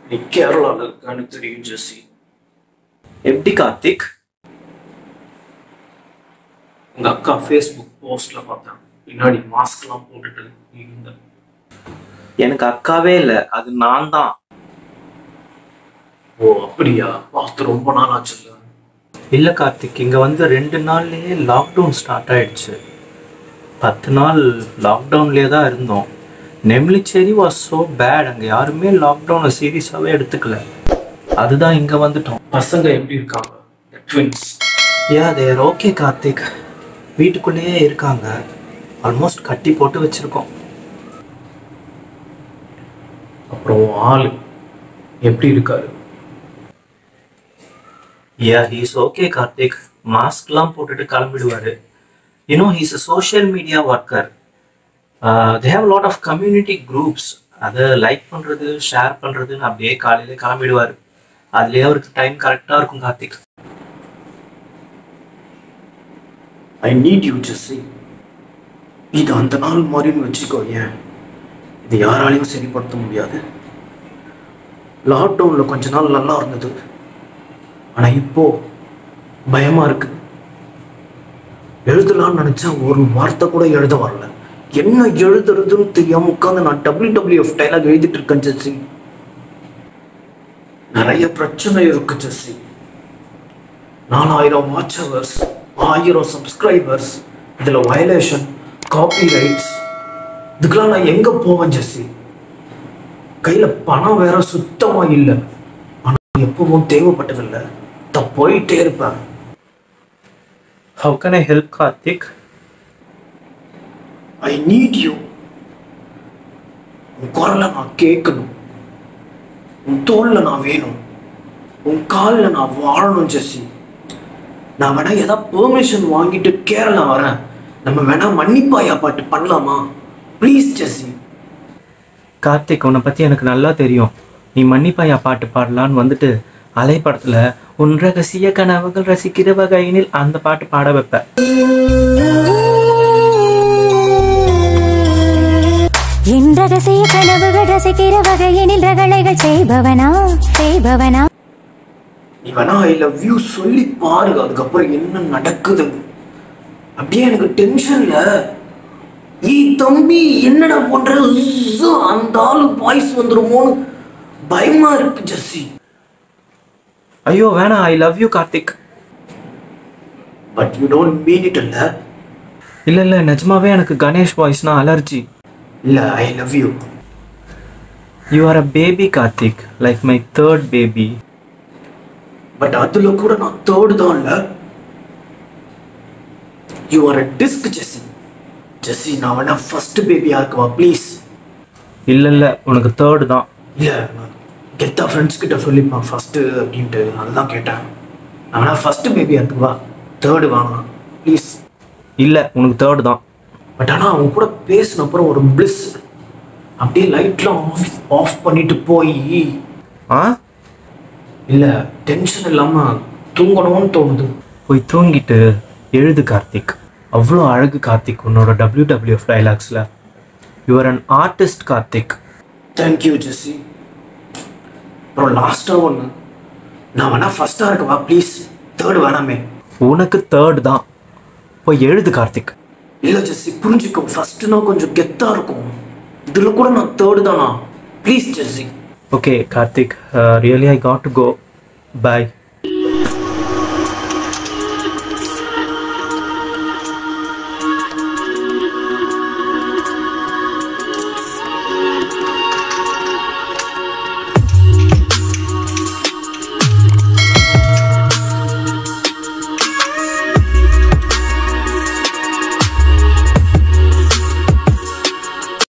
நீ கேரளால இருக்கான்னு தெரியும் ஜெஸ்ஸி எப்படி கார்த்திக் உங்க அக்கா ஃபேஸ்புக் போஸ்ட்ல பார்த்தேன் பின்னாடி மாஸ்க்லாம் போட்டுட்டு நீ இருந்த எனக்கு அக்காவே இல்லை அது நான் தான் ஓ அப்படியா பார்த்து ரொம்ப நாள் ஆச்சுல்ல இல்லை கார்த்திக் இங்கே வந்து ரெண்டு நாள்லயே லாக்டவுன் ஸ்டார்ட் ஆயிடுச்சு பத்து நாள் லாக்டவுன்லேயே தான் இருந்தோம் நெம்லிச்சேரி வாஸ் ஸோ பேட் அங்கே யாருமே லாக்டவுனை சீரியஸாகவே எடுத்துக்கல அதுதான் இங்கே வந்துட்டோம் பசங்க எப்படி இருக்காங்க twins yeah they're okay Karthik வீட்டுக்குள்ளேயே இருக்காங்க ஆல்மோஸ்ட் கட்டி போட்டு வச்சுருக்கோம் அப்புறம் உன் ஆளு எப்படி இருக்காரு யா ஹீஸ் ஓகே கார்த்திக் மாஸ்க்லாம் போட்டுட்டு கிளம்பிடுவாரு you know he's a social media worker they have lot of community groups அதை லைக் பண்ணுறது ஷேர் பண்ணுறதுன்னு அப்படியே காலையில கிளம்பிடுவார் அதுலேயே அவருக்கு டைம் கரெக்டாக இருக்கும் Karthik I need you Jessie இது அந்த நாள் மாதிரின்னு வச்சுக்கோ ஏன் இது யாராலையும் சரிப்படுத்த முடியாது லாக்டவுனில் கொஞ்ச நாள் நல்லா இருந்தது ஆனால் இப்போ பயமா இருக்கு எழுதலாம்னு நினைச்சா ஒரு வார்த்தை கூட எழுத வரல என்ன எழுதுறதுன்னு தெரியாம உட்காந்து நான் டபிள்யூ டபிள்யூஎஃப் டைலாக் எழுதிட்டு இருக்கேன் ஜெஸ்ஸி நிறைய பிரச்சனை இருக்கு ஜெஸ்ஸி நாலாயிரம் வாட்ச் ஹவர்ஸ் ஆயிரம் சப்ஸ்கிரைபர்ஸ் இதுல வயலேஷன் காப்பி ரைட்ஸ் இதுக்கெல்லாம் நான் எங்க போவேன் ஜெஸ்ஸி கையில பணம் வேற சுத்தமா இல்லை பணம் எப்பவும் தேவைப்பட்டதில்லை தான் போயிட்டே இருப்பேன் how can I help Karthik I need you உன் குரலை நான் கேட்கணும் உன் தோல்ல நான் வேணும் உன் காலில் நான் வாழணும் ஜெஸ்ஸி நான் வேணா ஏதாவது பெர்மிஷன் வாங்கிட்டு கேரளா வரேன் நம்ம வேணா மன்னிப்பாயா பாட்டு பண்ணலாமா ப்ளீஸ் ஜெஸ்ஸி கார்த்திக் உன்னை பற்றி எனக்கு நல்லா தெரியும் நீ மன்னிப்பாயா பாட்டு பாடலான்னு வந்துட்டு அலை படத்தில் உன் ரகசிய கனவுகள் ரசிக்கிற வகையினில் அந்த பாட்டு பாட வைப்ப என் ரகசிய கனவுகள் ரசிக்கிற வகையினில் ரகளைகள் செய்பவனா செய்பவனா நீ வேணா ஐ லவ் யூ சொல்லி பாரு அதுக்கப்புறம் என்ன நடக்குது அப்படியே எனக்கு டென்ஷன்ல ஈ தம்பி என்னடா பண்ற உஸ்ஸு, அந்த ஆளு வாய்ஸ் வந்துருமோன்னு பயமா இருக்கு ஜெஸ்ஸி ஐயோ வேணாம் I love you Karthik but you don't mean it இல்ல இல்லை இல்லை நிஜமாவே எனக்கு கணேஷ் வாய்ஸ்னா அலர்ஜி இல்ல I love you you are a baby Karthik like my third baby but அதுல கூட நான் தேர்டு தான் இல்ல you are a disk Jessie Jessie நான் வேணா ஃபர்ஸ்ட் பேபியா இருக்குவா ப்ளீஸ் இல்லை இல்லை உனக்கு தேர்டு தான் இல்ல நான் கெத்தா ஃப்ரெண்ட்ஸ் கிட்ட சொல்லிப்பேன் ஃபர்ஸ்ட் அப்படின்ட்டு அதுதான் கேட்டேன் நான் வேணா ஃபர்ஸ்ட் பேபியா இருக்குவா தேர்டு வேணாம் ப்ளீஸ் இல்லை உனக்கு தேர்டு தான் பட் ஆனால் அவங்க கூட பேசின அப்புறம் ஒரு பிளிஸ் அப்படியே லைட்லாம் ஆஃப் ஆஃப் பண்ணிட்டு போய் ஆ இல்லை டென்ஷன் இல்லாமல் தூங்கணும்னு தோணுது போய் தூங்கிட்டு எழுது கார்த்திக் அவ்வளோ அழகு கார்த்திக் உன்னோட டபிள்யூ டபிள்யூஎஃப் டைலாக்ஸில் you are an artist Karthik thank you Jessie அப்புறம் லாஸ்ட்டாக ஒன்று நான் வேணா ஃபர்ஸ்டாக இருக்கவா ப்ளீஸ் தேர்டு வேணாமே உனக்கு தேர்டு தான் போய் எழுது கார்த்திக் இல்லை ஜெஸ்ஸி புரிஞ்சுக்கோ ஃபர்ஸ்ட்னா கொஞ்சம் கெத்தாக இருக்கும் இதில் கூட நான் தேர்டு தானா please Jessie okay Karthik really I got to go bye